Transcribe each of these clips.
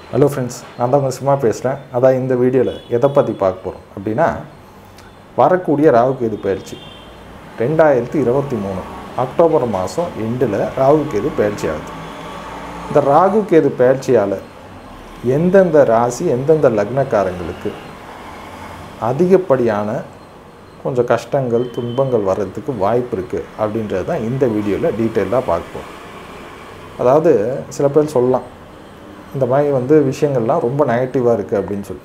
hello friends நான் தான் உங்கள் சும்மா பேசுகிறேன் அதான் இந்த வீடியோவில் எதை பற்றி பார்க்க போகிறோம் அப்படின்னா வரக்கூடிய ராகு கேது பயிற்சி ரெண்டாயிரத்தி இருபத்தி மூணு அக்டோபர் மாதம் எண்டில் ராகு கேது பயிற்சி ஆகுது இந்த ராகு கேது பயிற்சியால் எந்தெந்த ராசி எந்தெந்த லக்னக்காரங்களுக்கு அதிகப்படியான கொஞ்சம் கஷ்டங்கள் துன்பங்கள் வர்றதுக்கு வாய்ப்பு இருக்குது அப்படின்றது தான் இந்த வீடியோவில் டீட்டெயிலாக பார்க்க போகிறோம் அதாவது சில பேர் சொல்லலாம் இந்த மாதிரி வந்து விஷயங்கள்லாம் ரொம்ப நெகட்டிவாக இருக்குது அப்படின்னு சொல்லி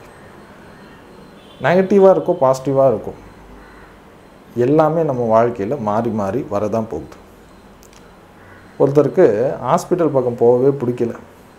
நெகட்டிவாக இருக்கும் பாசிட்டிவாக இருக்கும் எல்லாமே நம்ம வாழ்க்கையில் மாறி மாறி வரதான் போகுது ஒருத்தருக்கு ஹாஸ்பிட்டல் பக்கம் போகவே பிடிக்கல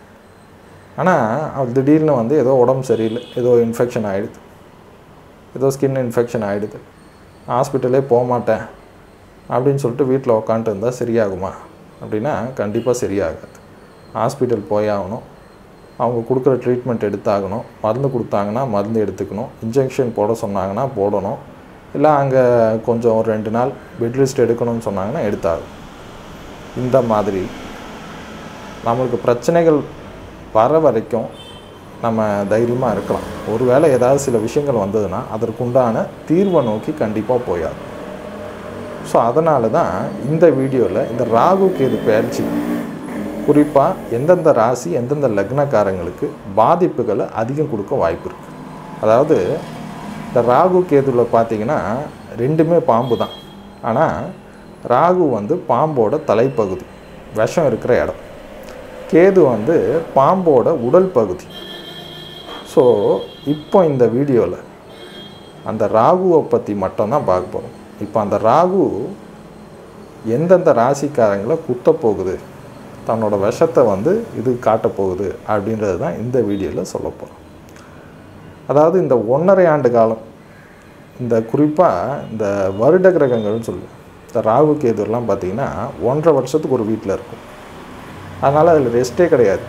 ஆனால் அவர் திடீர்னு வந்து ஏதோ உடம்பு சரியில்லை ஏதோ இன்ஃபெக்ஷன் ஆகிடுது ஏதோ ஸ்கின் இன்ஃபெக்ஷன் ஆகிடுது ஹாஸ்பிட்டலே போக மாட்டேன் அப்படின்னு சொல்லிட்டு வீட்டில் உக்காந்துட்டு இருந்தால் சரியாகுமா அப்படின்னா கண்டிப்பாக சரியாகாது ஹாஸ்பிட்டல் போயாகணும் அவங்க கொடுக்குற ட்ரீட்மெண்ட் எடுத்தாகணும் மருந்து கொடுத்தாங்கன்னா மருந்து எடுத்துக்கணும் இன்ஜெக்ஷன் போட சொன்னாங்கன்னா போடணும் இல்லை அங்கே கொஞ்சம் ஒரு ரெண்டு நாள் பெட் ரெஸ்ட் எடுக்கணும்னு சொன்னாங்கன்னா எடுத்தாகும் இந்த மாதிரி நம்மளுக்கு பிரச்சனைகள் வர வரைக்கும் நம்ம தைரியமாக இருக்கலாம் ஒருவேளை ஏதாவது சில விஷயங்கள் வந்ததுன்னா அதற்குண்டான தீர்வை நோக்கி கண்டிப்பாக போயாகும் ஸோ அதனால தான் இந்த வீடியோவில் இந்த ராகு கேது பயிற்சி குறிப்பாக எந்தெந்த ராசி எந்தெந்த லக்னக்காரங்களுக்கு பாதிப்புகளை அதிகம் கொடுக்க வாய்ப்பு இருக்குது அதாவது இந்த ராகு கேதுவில் பார்த்தீங்கன்னா ரெண்டுமே பாம்பு தான் ஆனால் ராகு வந்து பாம்போட தலைப்பகுதி விஷம் இருக்கிற இடம் கேது வந்து பாம்போட உடல் பகுதி ஸோ இப்போ இந்த வீடியோவில் அந்த ராகுவை பற்றி மட்டும்தான் பார்க்க போகிறோம் இப்போ அந்த ராகு எந்தெந்த ராசிக்காரங்களை குத்த போகுது தன்னோட விஷத்தை வந்து இது காட்டப் போகுது அப்படின்றது தான் இந்த வீடியோவில் சொல்ல போகிறோம் அதாவது இந்த ஒன்றரை ஆண்டு காலம் இந்த குறிப்பாக இந்த வருட கிரகங்கள்னு சொல்லுவோம் இந்த ராகு கேதுலாம் பார்த்திங்கன்னா ஒன்றரை வருஷத்துக்கு ஒரு வீட்டில் இருக்கும் அதனால் அதில் ரெஸ்ட்டே கிடையாது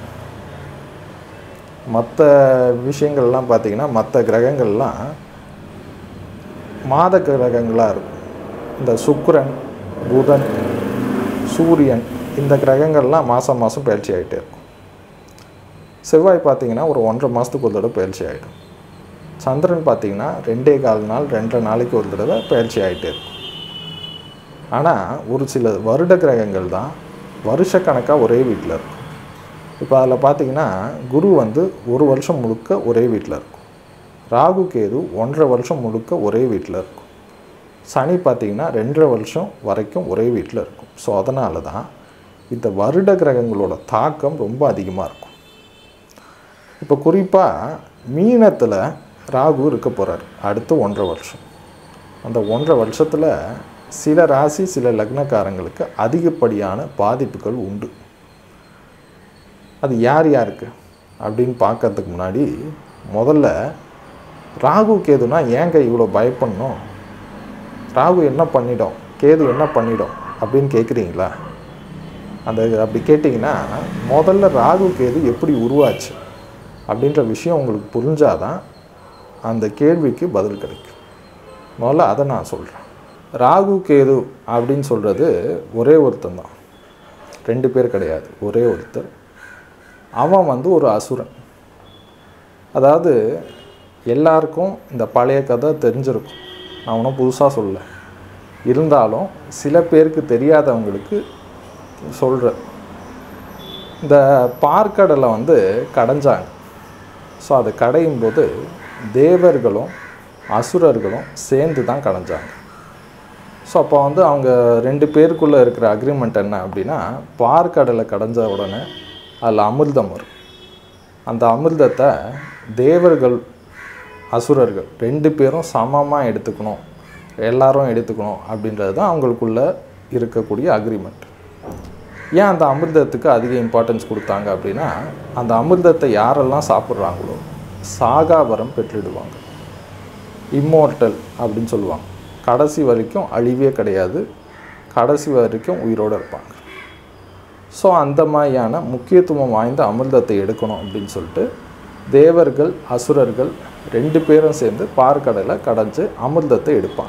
மற்ற விஷயங்கள்லாம் பார்த்திங்கன்னா மற்ற கிரகங்கள்லாம் மாத கிரகங்களாக இருக்கும் இந்த சுக்கிரன் புதன் சூரியன் இந்த கிரகங்கள்லாம் மாதம் மாதம் பயிற்சி ஆகிட்டே இருக்கும் செவ்வாய் பார்த்திங்கன்னா ஒரு ஒன்றரை மாதத்துக்கு ஒரு தடவை பயிற்சி ஆகிடும் சந்திரன் பார்த்திங்கன்னா ரெண்டே கால் நாள் ரெண்டரை நாளைக்கு ஒரு தடவை பயிற்சி ஆகிட்டே இருக்கும் ஆனால் ஒரு சில வருட கிரகங்கள் தான் வருஷக்கணக்காக ஒரே வீட்டில் இருக்கும் இப்போ அதில் பார்த்திங்கன்னா குரு வந்து ஒரு வருஷம் முழுக்க ஒரே வீட்டில் இருக்கும் ராகு கேது ஒன்றரை வருஷம் முழுக்க ஒரே வீட்டில் இருக்கும் சனி பார்த்திங்கன்னா ரெண்டரை வருஷம் வரைக்கும் ஒரே வீட்டில் இருக்கும் ஸோ அதனால தான் இந்த வருட கிரகங்களோட தாக்கம் ரொம்ப அதிகமாக இருக்கும் இப்போ குறிப்பாக மீனத்தில் ராகு இருக்க போகிறார் அடுத்து ஒன்றரை வருஷம் அந்த ஒன்றரை வருஷத்தில் சில ராசி சில லக்னக்காரங்களுக்கு அதிகப்படியான பாதிப்புகள் உண்டு அது யார் யாருக்கு அப்படின்னு பார்க்கறதுக்கு முன்னாடி முதல்ல ராகு கேதுனா ஏங்க இவ்வளோ பயப்படணும் ராகு என்ன பண்ணிடும் கேது என்ன பண்ணிடும் அப்படின்னு கேட்குறீங்களா அந்த அப்படி கேட்டிங்கன்னா முதல்ல ராகு கேது எப்படி உருவாச்சு அப்படின்ற விஷயம் உங்களுக்கு புரிஞ்சாதான் அந்த கேள்விக்கு பதில் கிடைக்கும் முதல்ல அதை நான் சொல்கிறேன் ராகு கேது அப்படின்னு சொல்கிறது ஒரே ஒருத்தன் தான் ரெண்டு பேர் கிடையாது ஒரே ஒருத்தர் அவன் வந்து ஒரு அசுரன் அதாவது எல்லாருக்கும் இந்த பழைய கதை தெரிஞ்சிருக்கும் நான் ஒன்றும் புதுசாக சொல்ல இருந்தாலும் சில பேருக்கு தெரியாதவங்களுக்கு சொல்கிறேன் இந்த பார்க்கடலை வந்து கடைஞ்சாங்க ஸோ அது கடையும் போது தேவர்களும் அசுரர்களும் சேர்ந்து தான் கடைஞ்சாங்க ஸோ அப்போ வந்து அவங்க ரெண்டு பேருக்குள்ளே இருக்கிற அக்ரிமெண்ட் என்ன அப்படின்னா பார்க்கடலை கடைஞ்ச உடனே அதில் அமிர்தம் வரும் அந்த அமிர்தத்தை தேவர்கள் அசுரர்கள் ரெண்டு பேரும் சமமாக எடுத்துக்கணும் எல்லாரும் எடுத்துக்கணும் அப்படின்றது தான் அவங்களுக்குள்ள இருக்கக்கூடிய அக்ரிமெண்ட் ஏன் அந்த அமிர்தத்துக்கு அதிக இம்பார்ட்டன்ஸ் கொடுத்தாங்க அப்படின்னா அந்த அமிர்தத்தை யாரெல்லாம் சாப்பிட்றாங்களோ சாகாவரம் பெற்றுடுவாங்க இம்மோர்டல் அப்படின்னு சொல்லுவாங்க கடைசி வரைக்கும் அழிவே கிடையாது கடைசி வரைக்கும் உயிரோடு இருப்பாங்க ஸோ அந்த மாதிரியான முக்கியத்துவம் வாய்ந்த அமிர்தத்தை எடுக்கணும் அப்படின்னு சொல்லிட்டு தேவர்கள் அசுரர்கள் ரெண்டு பேரும் சேர்ந்து பார்க்கடலை கடைஞ்சு அமிர்தத்தை எடுப்பாங்க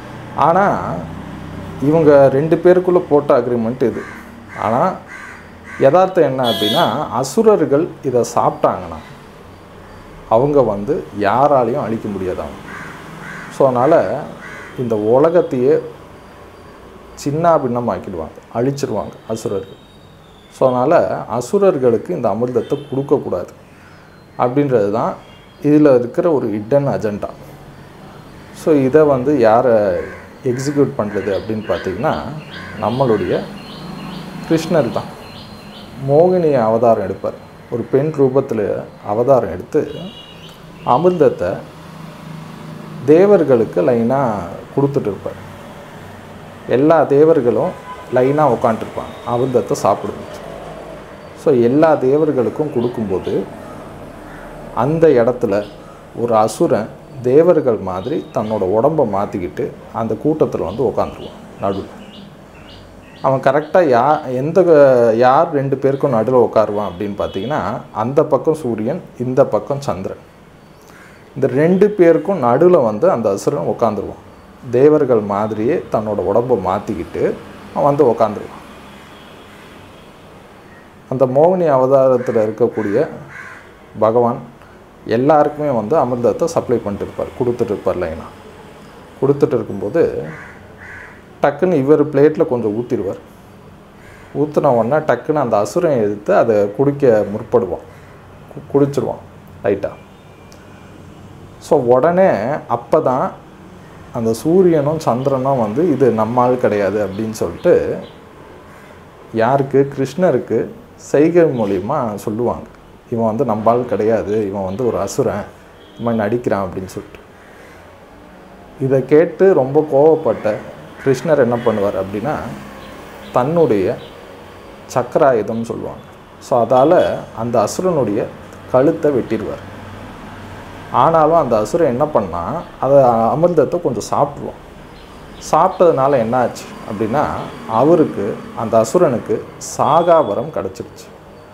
ஆனால் இவங்க ரெண்டு பேருக்குள்ளே போட்ட அக்ரிமெண்ட் இது ஆனால் யதார்த்தம் என்ன அப்படின்னா அசுரர்கள் இதை சாப்பிட்டாங்கன்னா அவங்க வந்து யாராலையும் அழிக்க முடியாதாங்க ஸோ அதனால் இந்த உலகத்தையே சின்ன பின்னமாக்கிடுவாங்க அழிச்சிருவாங்க அசுரர்கள் ஸோ அதனால் அசுரர்களுக்கு இந்த அமிர்தத்தை கொடுக்கக்கூடாது அப்படின்றது தான் இதில் இருக்கிற ஒரு ஹிடன் அஜெண்டா ஸோ இதை வந்து யாரை எக்ஸிக்யூட் பண்ணுறது அப்படின்னு பார்த்தீங்கன்னா நம்மளுடைய கிருஷ்ணர் தான் மோகினி அவதாரம் எடுப்பார் ஒரு பெண் ரூபத்தில் அவதாரம் எடுத்து அமிர்தத்தை தேவர்களுக்கு லைனாக கொடுத்துட்டு இருப்பார் எல்லா தேவர்களும் லைனாக உட்காந்துருப்பாங்க அமிர்தத்தை சாப்பிடுங்க ஸோ எல்லா தேவர்களுக்கும் கொடுக்கும்போது அந்த இடத்துல ஒரு அசுரன் தேவர்கள் மாதிரி தன்னோட உடம்பை மாற்றிக்கிட்டு அந்த கூட்டத்தில் வந்து உட்காந்துருவான் நடுவில் அவன் கரெக்டாக யா எந்த யார் ரெண்டு பேருக்கும் நடுவில் உட்காருவான் அப்படின்னு பார்த்தீங்கன்னா அந்த பக்கம் சூரியன் இந்த பக்கம் சந்திரன் இந்த ரெண்டு பேருக்கும் நடுவில் வந்து அந்த அசுரன் உட்காந்துருவான் தேவர்கள் மாதிரியே தன்னோட உடம்பை மாற்றிக்கிட்டு அவன் வந்து உட்காந்துருவான் அந்த மோகினி அவதாரத்தில் இருக்கக்கூடிய பகவான் எல்லாருக்குமே வந்து அமிர்தத்தை சப்ளை பண்ணிட்டு இருப்பார் கொடுத்துட்டு இருப்பார் லைனாக கொடுத்துட்டு இருக்கும்போது டக்குன்னு இவர் பிளேட்டில் கொஞ்சம் ஊற்றிடுவார் ஊற்றின உடனே டக்குன்னு அந்த அசுரன் எடுத்து அதை குடிக்க முற்படுவான் கு- குடிச்சிருவான் லைட்டாக ஸோ உடனே அப்போ தான் அந்த சூரியனும் சந்திரனும் வந்து இது நம்ம ஆள் கிடையாது அப்படின்னு சொல்லிட்டு யாருக்கு கிருஷ்ணருக்கு செய்கை மூலியமா சொல்லுவாங்க இவன் வந்து நம்ம ஆள் கிடையாது இவன் வந்து ஒரு அசுரன் இவன் நடிக்கிறான் அப்படின்னு சொல்லிட்டு இதை கேட்டு ரொம்ப கோவப்பட்ட கிருஷ்ணர் என்ன பண்ணுவார் அப்படின்னா தன்னுடைய சக்கராயுதம்னு சொல்லுவாங்க ஸோ அதால் அந்த அசுரனுடைய கழுத்தை வெட்டிடுவார் ஆனாலும் அந்த அசுரன் என்ன பண்ணால் அதை அமிர்தத்தை கொஞ்சம் சாப்பிடுவான் சாப்பிட்டதுனால என்ன ஆச்சு அப்படின்னா அவருக்கு அந்த அசுரனுக்கு சாகாவரம் கிடச்சிருச்சு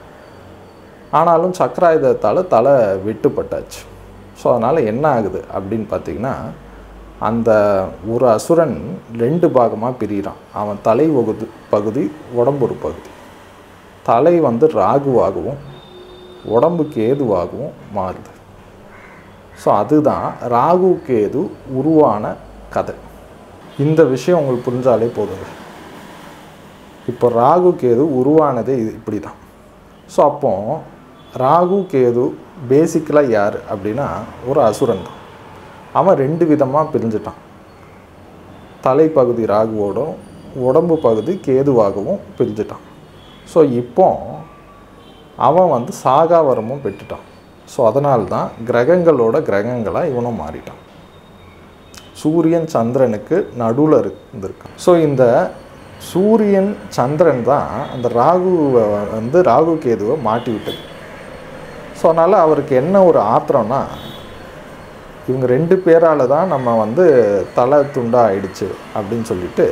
ஆனாலும் சக்கராயுதத்தால் தலை வெட்டுப்பட்டாச்சு ஸோ அதனால் என்ன ஆகுது அப்படின்னு பார்த்தீங்கன்னா அந்த ஒரு அசுரன் ரெண்டு பாகமாக பிரிகிறான் அவன் தலை ஒகுது பகுதி உடம்பு ஒரு பகுதி தலை வந்து ராகுவாகவும் உடம்பு கேதுவாகவும் மாறுது ஸோ அதுதான் ராகு கேது உருவான கதை இந்த விஷயம் உங்களுக்கு புரிஞ்சாலே போதுங்க இப்போ ராகு கேது உருவானதே இது இப்படி தான் ஸோ அப்போ ராகு கேது பேசிக்கலாக யார் அப்படின்னா ஒரு அசுரன் தான் அவன் ரெண்டு விதமாக பிரிஞ்சிட்டான் தலைப்பகுதி ராகுவோடும் உடம்பு பகுதி கேதுவாகவும் பிரிஞ்சிட்டான் ஸோ இப்போ அவன் வந்து சாகாவரமும் பெற்றுட்டான் ஸோ அதனால்தான் கிரகங்களோட கிரகங்களாக இவனும் மாறிட்டான் சூரியன் சந்திரனுக்கு நடுவில் இருந்திருக்கான் ஸோ இந்த சூரியன் சந்திரன் தான் அந்த ராகுவை வந்து ராகு கேதுவை மாட்டி விட்டது ஸோ அதனால் அவருக்கு என்ன ஒரு ஆத்திரம்னா இவங்க ரெண்டு பேரால் தான் நம்ம வந்து தலை துண்டா ஆயிடுச்சு அப்படின்னு சொல்லிட்டு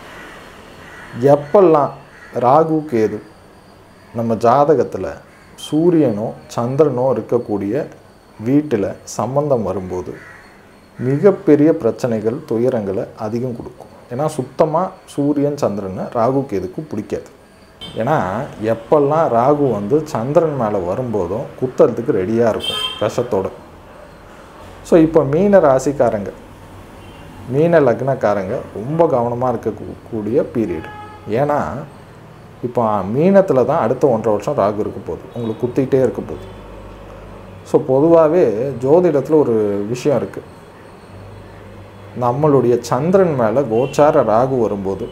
எப்பெல்லாம் ராகு கேது நம்ம ஜாதகத்தில் சூரியனோ சந்திரனோ இருக்கக்கூடிய வீட்டில் சம்பந்தம் வரும்போது மிகப்பெரிய பிரச்சனைகள் துயரங்களை அதிகம் கொடுக்கும் ஏன்னா சுத்தமாக சூரியன் சந்திரனை ராகு கேதுக்கு பிடிக்காது ஏன்னா எப்பெல்லாம் ராகு வந்து சந்திரன் மேலே வரும்போதும் குத்துறதுக்கு ரெடியாக இருக்கும் விஷத்தோட ஸோ இப்போ மீன ராசிக்காரங்க மீன லக்னக்காரங்க ரொம்ப கவனமாக இருக்கக்கூடிய பீரியட் ஏன்னா இப்போ மீனத்தில் தான் அடுத்த ஒன்றரை வருஷம் ராகு இருக்க போகுது உங்களுக்கு குத்திக்கிட்டே இருக்க போகுது ஸோ பொதுவாகவே ஜோதிடத்தில் ஒரு விஷயம் இருக்குது நம்மளுடைய சந்திரன் மேலே கோச்சார ராகு வரும்போது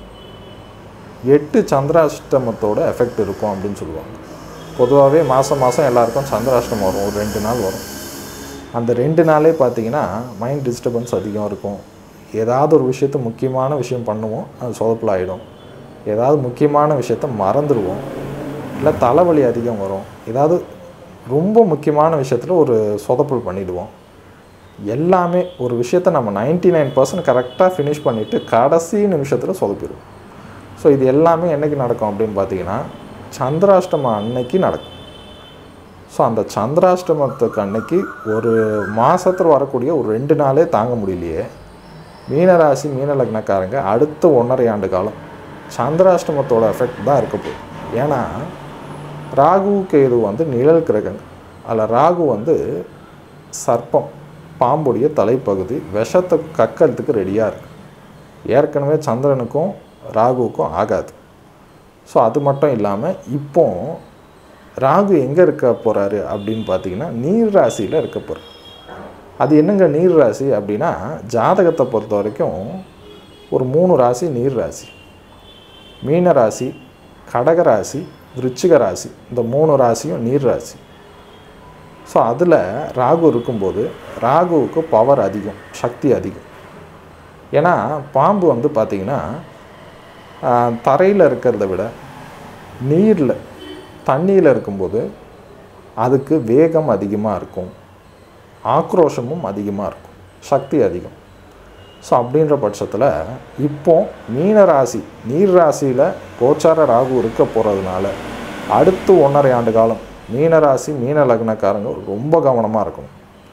எட்டு சந்திராஷ்டமத்தோட எஃபெக்ட் இருக்கும் அப்படின்னு சொல்லுவாங்க பொதுவாகவே மாதம் மாதம் எல்லாருக்கும் சந்திராஷ்டமம் வரும் ஒரு ரெண்டு நாள் வரும் அந்த ரெண்டு நாளே பார்த்தீங்கன்னா மைண்ட் டிஸ்டர்பன்ஸ் அதிகம் இருக்கும் ஏதாவது ஒரு விஷயத்த முக்கியமான விஷயம் பண்ணுவோம் அது சொதப்பில் ஆகிடும் ஏதாவது முக்கியமான விஷயத்த மறந்துடுவோம் இல்லை தலைவலி அதிகம் வரும் ஏதாவது ரொம்ப முக்கியமான விஷயத்தில் ஒரு சொதப்பல் பண்ணிடுவோம் எல்லாமே ஒரு விஷயத்த நம்ம 99% நைன் பர்சன்ட் கரெக்டாக ஃபினிஷ் பண்ணிவிட்டு கடைசி நிமிஷத்தில் சொதப்பிடுவோம் ஸோ இது எல்லாமே என்னைக்கு நடக்கும் அப்படின்னு பார்த்தீங்கன்னா சந்திராஷ்டமம் அன்னைக்கு நடக்கும் ஸோ அந்த சந்திராஷ்டமத்துக்கு அன்னைக்கு ஒரு மாதத்தில் வரக்கூடிய ஒரு ரெண்டு நாளே தாங்க முடியலையே மீனராசி மீன லக்னக்காரங்க அடுத்த ஒன்றரை ஆண்டு காலம் சந்திராஷ்டமத்தோட எஃபெக்ட் தான் இருக்க போகுது ஏன்னா ராகு கேது வந்து நிழல் கிரகங்கள் அதில் ராகு வந்து சர்ப்பம் பாம்புடைய தலைப்பகுதி விஷத்தை கக்கிறதுக்கு ரெடியாக இருக்கு ஏற்கனவே சந்திரனுக்கும் ராகுவுக்கும் ஆகாது ஸோ அது மட்டும் இல்லாமல் இப்போ ராகு எங்கே இருக்க போகிறாரு அப்படின்னு பார்த்தீங்கன்னா நீர் ராசியில் இருக்க போகிறார் அது என்னங்க நீர் ராசி அப்படின்னா ஜாதகத்தை பொறுத்த வரைக்கும் ஒரு மூணு ராசி நீர் ராசி மீன ராசி கடக ராசி விருச்சிக ராசி இந்த மூணு ராசியும் நீர் ராசி ஸோ அதில் ராகு இருக்கும்போது ராகுவுக்கு பவர் அதிகம் சக்தி அதிகம் ஏன்னா பாம்பு வந்து பார்த்திங்கன்னா தரையில் இருக்கிறத விட நீரில் தண்ணியில் இருக்கும்போது அதுக்கு வேகம் அதிகமாக இருக்கும் ஆக்ரோஷமும் அதிகமாக இருக்கும் சக்தி அதிகம் ஸோ அப்படின்ற பட்சத்தில் இப்போ மீன ராசி நீர் ராசியில் கோச்சார ராகு இருக்க போகிறதுனால அடுத்து ஒன்றரை ஆண்டு காலம் மீன ராசி மீன லக்னக்காரங்க ரொம்ப கவனமாக இருக்கணும்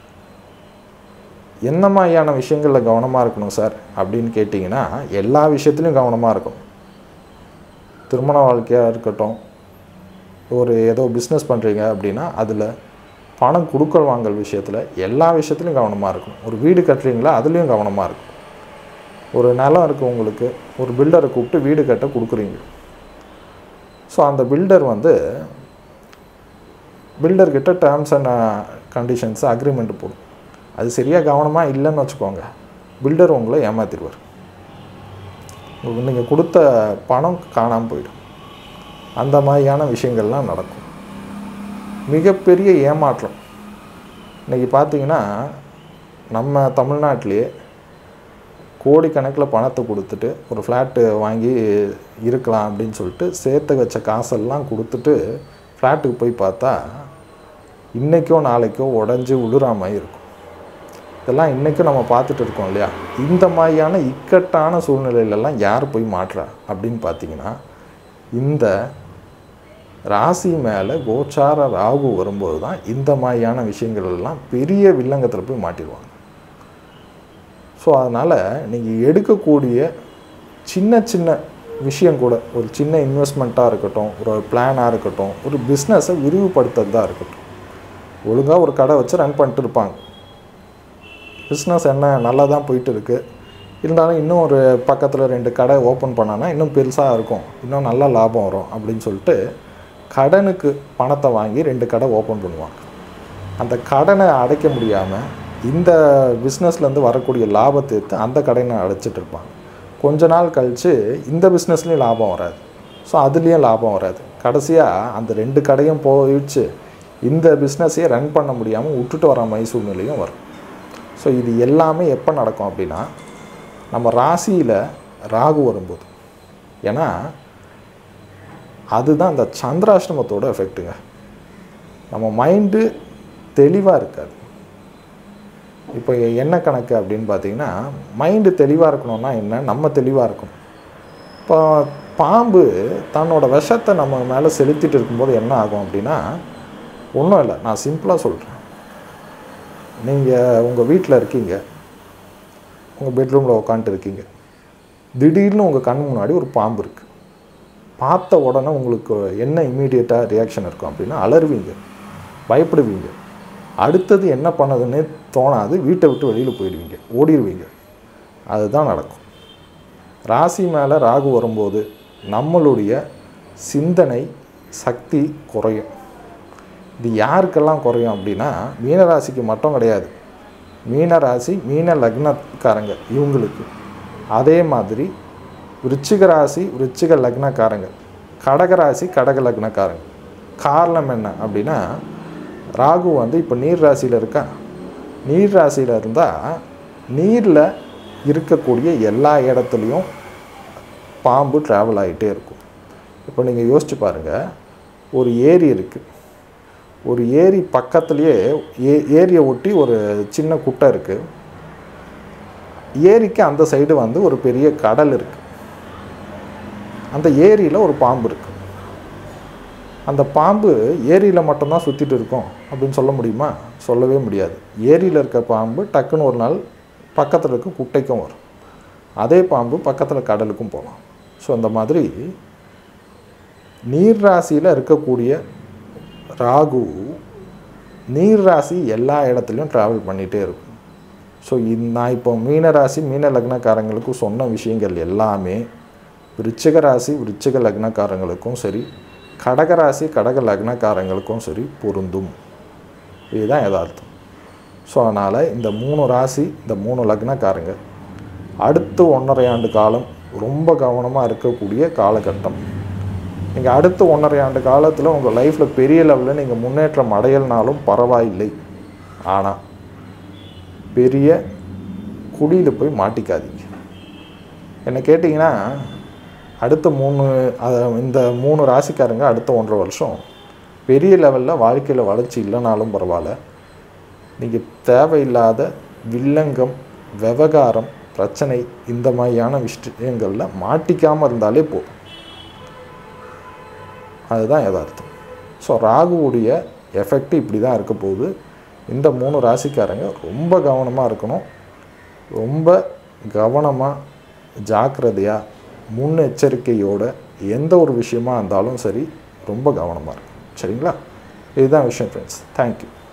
என்ன மாதிரியான விஷயங்களில் கவனமாக இருக்கணும் சார் அப்படின்னு கேட்டிங்கன்னா எல்லா விஷயத்துலையும் கவனமாக இருக்கணும் திருமண வாழ்க்கையாக இருக்கட்டும் ஒரு ஏதோ பிஸ்னஸ் பண்ணுறீங்க அப்படின்னா அதில் பணம் கொடுக்கல் வாங்கல் விஷயத்தில் எல்லா விஷயத்துலையும் கவனமாக இருக்கணும் ஒரு வீடு கட்டுறீங்களா அதுலேயும் கவனமாக இருக்கும் ஒரு நிலம் இருக்குது உங்களுக்கு ஒரு பில்டரை கூப்பிட்டு வீடு கட்ட கொடுக்குறீங்க ஸோ அந்த பில்டர் வந்து பில்டர்கிட்ட டேர்ம்ஸ் அண்ட் கண்டிஷன்ஸ் அக்ரிமெண்ட் போடும் அது சரியாக கவனமாக இல்லைன்னு வச்சுக்கோங்க பில்டர் உங்களை ஏமாத்திடுவார் நீங்கள் கொடுத்த பணம் காணாமல் போயிடும் அந்த மாதிரியான விஷயங்கள்லாம் நடக்கும் மிகப்பெரிய ஏமாற்றம் இன்றைக்கி பார்த்தீங்கன்னா நம்ம தமிழ்நாட்டிலேயே கோடிக்கணக்கில் பணத்தை கொடுத்துட்டு ஒரு ஃப்ளாட்டு வாங்கி இருக்கலாம் அப்படின்னு சொல்லிட்டு சேர்த்து வச்ச காசெல்லாம் கொடுத்துட்டு ஃப்ளாட்டுக்கு போய் பார்த்தா இன்றைக்கோ நாளைக்கோ உடஞ்சி விழுறாம இருக்கும் இதெல்லாம் இன்றைக்கும் நம்ம பார்த்துட்டு இருக்கோம் இல்லையா இந்த மாதிரியான இக்கட்டான சூழ்நிலையிலலாம் யார் போய் மாட்டுறா அப்படின்னு பார்த்தீங்கன்னா இந்த ராசி மேலே கோச்சார ராகு வரும்போது தான் இந்த மாதிரியான விஷயங்கள் எல்லாம் பெரிய வில்லங்கத்தில் போய் மாட்டிடுவாங்க ஸோ அதனால் நீங்கள் எடுக்கக்கூடிய சின்ன சின்ன விஷயம் கூட ஒரு சின்ன இன்வெஸ்ட்மெண்ட்டாக இருக்கட்டும் ஒரு பிளானாக இருக்கட்டும் ஒரு பிஸ்னஸை விரிவுபடுத்துறதா இருக்கட்டும் ஒழுங்காக ஒரு கடை வச்சு ரன் பண்ணிட்டு இருப்பாங்க பிஸ்னஸ் என்ன நல்லா தான் போயிட்டு இருக்கு இருந்தாலும் இன்னும் ஒரு பக்கத்தில் ரெண்டு கடை ஓப்பன் பண்ணானா இன்னும் பெருசாக இருக்கும் இன்னும் நல்ல லாபம் வரும் அப்படின்னு சொல்லிட்டு கடனுக்கு பணத்தை வாங்கி ரெண்டு கடை ஓப்பன் பண்ணுவாங்க அந்த கடனை அடைக்க முடியாமல் இந்த பிஸ்னஸ்லேருந்து வரக்கூடிய லாபத்தை எடுத்து அந்த கடனை அடைச்சிட்டு இருப்பாங்க கொஞ்ச நாள் கழித்து இந்த பிஸ்னஸ்லேயும் லாபம் வராது ஸோ அதுலேயும் லாபம் வராது கடைசியாக அந்த ரெண்டு கடையும் போயிடுச்சு இந்த பிஸ்னஸையே ரன் பண்ண முடியாமல் விட்டுட்டு வர மாதிரி சூழ்நிலையும் வரும் ஸோ இது எல்லாமே எப்போ நடக்கும் அப்படின்னா நம்ம ராசியில் ராகு வரும்போது ஏன்னா அதுதான் அந்த சந்திராஷ்டமத்தோட எஃபெக்ட்டுங்க நம்ம மைண்டு தெளிவாக இருக்காது இப்போ என்ன கணக்கு அப்படின்னு பார்த்தீங்கன்னா மைண்டு தெளிவாக இருக்கணும்னா என்ன நம்ம தெளிவாக இருக்கணும் இப்போ பாம்பு தன்னோட விஷத்தை நம்ம மேலே செலுத்திட்டு இருக்கும்போது என்ன ஆகும் அப்படின்னா ஒன்றும் இல்லை நான் சிம்பிளாக சொல்கிறேன் நீங்கள் உங்கள் வீட்டில் இருக்கீங்க உங்கள் பெட்ரூமில் உட்காந்துட்டு இருக்கீங்க திடீர்னு உங்கள் கண் முன்னாடி ஒரு பாம்பு இருக்குது பார்த்த உடனே உங்களுக்கு என்ன இம்மீடியட்டாக ரியாக்ஷன் இருக்கும் அப்படின்னா அலறுவீங்க பயப்படுவீங்க அடுத்தது என்ன பண்ணதுன்னே தோணாது வீட்டை விட்டு வெளியில் போயிடுவீங்க ஓடிடுவீங்க அதுதான் நடக்கும் ராசி மேலே ராகு வரும்போது நம்மளுடைய சிந்தனை சக்தி குறையும் இது யாருக்கெல்லாம் குறையும் அப்படின்னா மீனராசிக்கு மட்டும் கிடையாது மீனராசி மீன லக்னக்காரங்க இவங்களுக்கு அதே மாதிரி விருச்சிக ராசி விருச்சிக லக்னக்காரங்க கடகராசி கடக லக்னக்காரங்க காரணம் என்ன அப்படின்னா ராகு வந்து இப்போ நீர் ராசியில் இருக்கா நீர் ராசியில் இருந்தால் நீரில் இருக்கக்கூடிய எல்லா இடத்துலையும் பாம்பு ட்ராவல் ஆகிட்டே இருக்கும் இப்போ நீங்கள் யோசிச்சு பாருங்கள் ஒரு ஏரி இருக்குது ஒரு ஏரி பக்கத்துலேயே ஏ ஏரியை ஒட்டி ஒரு சின்ன குட்டை இருக்குது ஏரிக்கு அந்த சைடு வந்து ஒரு பெரிய கடல் இருக்குது அந்த ஏரியில் ஒரு பாம்பு இருக்குது அந்த பாம்பு ஏரியில் மட்டும்தான் சுற்றிட்டு இருக்கும் அப்படின்னு சொல்ல முடியுமா சொல்லவே முடியாது ஏரியில் இருக்க பாம்பு டக்குன்னு ஒரு நாள் பக்கத்தில் இருக்க குட்டைக்கும் வரும் அதே பாம்பு பக்கத்தில் கடலுக்கும் போகலாம் ஸோ அந்த மாதிரி நீர் ராசியில் இருக்கக்கூடிய ராகு நீர் ராசி எல்லா இடத்துலையும் ட்ராவல் பண்ணிகிட்டே இருக்கும் ஸோ நான் இப்போ மீன ராசி மீன லக்னக்காரங்களுக்கு சொன்ன விஷயங்கள் எல்லாமே விருச்சிக ராசி விருச்சிக லக்னக்காரங்களுக்கும் சரி கடக ராசி கடக லக்னக்காரங்களுக்கும் சரி பொருந்தும் இதுதான் யதார்த்தம் ஸோ அதனால் இந்த மூணு ராசி இந்த மூணு லக்னக்காரங்க அடுத்த ஒன்றரை ஆண்டு காலம் ரொம்ப கவனமாக இருக்கக்கூடிய காலகட்டம் நீங்கள் அடுத்த ஒன்றரை ஆண்டு காலத்தில் உங்கள் லைஃப்பில் பெரிய லெவலில் நீங்கள் முன்னேற்றம் அடையலனாலும் பரவாயில்லை ஆனால் பெரிய குழியில் போய் மாட்டிக்காதீங்க என்ன கேட்டிங்கன்னா அடுத்த மூணு அத- இந்த மூணு ராசிக்காரங்க அடுத்த ஒன்றரை வருஷம் பெரிய லெவலில் வாழ்க்கையில் வளர்ச்சி இல்லைனாலும் பரவாயில்ல நீங்கள் தேவையில்லாத வில்லங்கம் விவகாரம் பிரச்சனை இந்த மாதிரியான விஷயங்களில் மாட்டிக்காமல் இருந்தாலே போதும் அதுதான் யதார்த்தம் ஸோ ராகுவுடைய எஃபெக்ட் இப்படி தான் இருக்க போகுது இந்த மூணு ராசிக்காரங்க ரொம்ப கவனமாக இருக்கணும் ரொம்ப கவனமாக ஜாக்கிரதையாக முன்னெச்சரிக்கையோட எந்த ஒரு விஷயமா இருந்தாலும் சரி ரொம்ப கவனமாக இருக்கும் சரிங்களா இதுதான் விஷயம் ஃப்ரெண்ட்ஸ் தேங்க்யூ